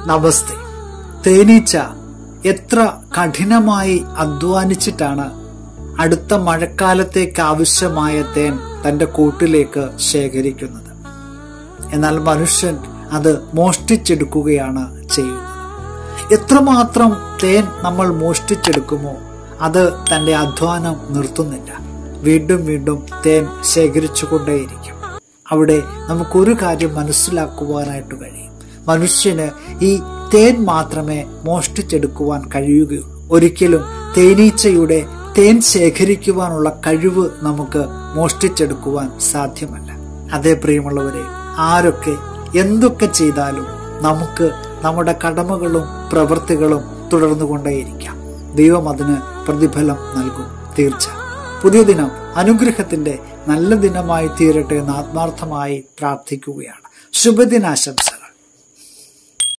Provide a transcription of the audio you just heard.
നമസ്തേ തേനീച്ച എത്ര കഠിനമായി അധ്വാനിച്ചിട്ടാണ് അടുത്ത മഴക്കാലത്തേക്ക് ആവശ്യമായ തേൻ തന്റെ കൂട്ടിലേക്ക് ശേഖരിക്കുന്നത് എന്നാൽ മനുഷ്യൻ അത് മോഷ്ടിച്ചെടുക്കുകയാണ് ചെയ്യുന്നത് എത്രമാത്രം തേൻ നമ്മൾ മോഷ്ടിച്ചെടുക്കുമോ അത് തന്റെ അധ്വാനം നിർത്തുന്നില്ല വീണ്ടും വീണ്ടും തേൻ ശേഖരിച്ചുകൊണ്ടേയിരിക്കും അവിടെ നമുക്കൊരു കാര്യം മനസ്സിലാക്കുവാനായിട്ട് കഴിയും മനുഷ്യന് ഈ തേൻ മാത്രമേ മോഷ്ടിച്ചെടുക്കുവാൻ കഴിയുകയുള്ളൂ ഒരിക്കലും തേനീച്ചയുടെ തേൻ ശേഖരിക്കുവാനുള്ള കഴിവ് നമുക്ക് മോഷ്ടിച്ചെടുക്കുവാൻ സാധ്യമല്ല അതേ പ്രിയമുള്ളവരെ ആരൊക്കെ എന്തൊക്കെ ചെയ്താലും നമുക്ക് നമ്മുടെ കടമകളും പ്രവൃത്തികളും തുടർന്നുകൊണ്ടേയിരിക്കാം ദൈവം അതിന് പ്രതിഫലം നൽകും തീർച്ച പുതിയ ദിനം അനുഗ്രഹത്തിന്റെ നല്ല ദിനമായി തീരട്ടെ എന്ന് ആത്മാർത്ഥമായി പ്രാർത്ഥിക്കുകയാണ് ശുഭദിനാശംസ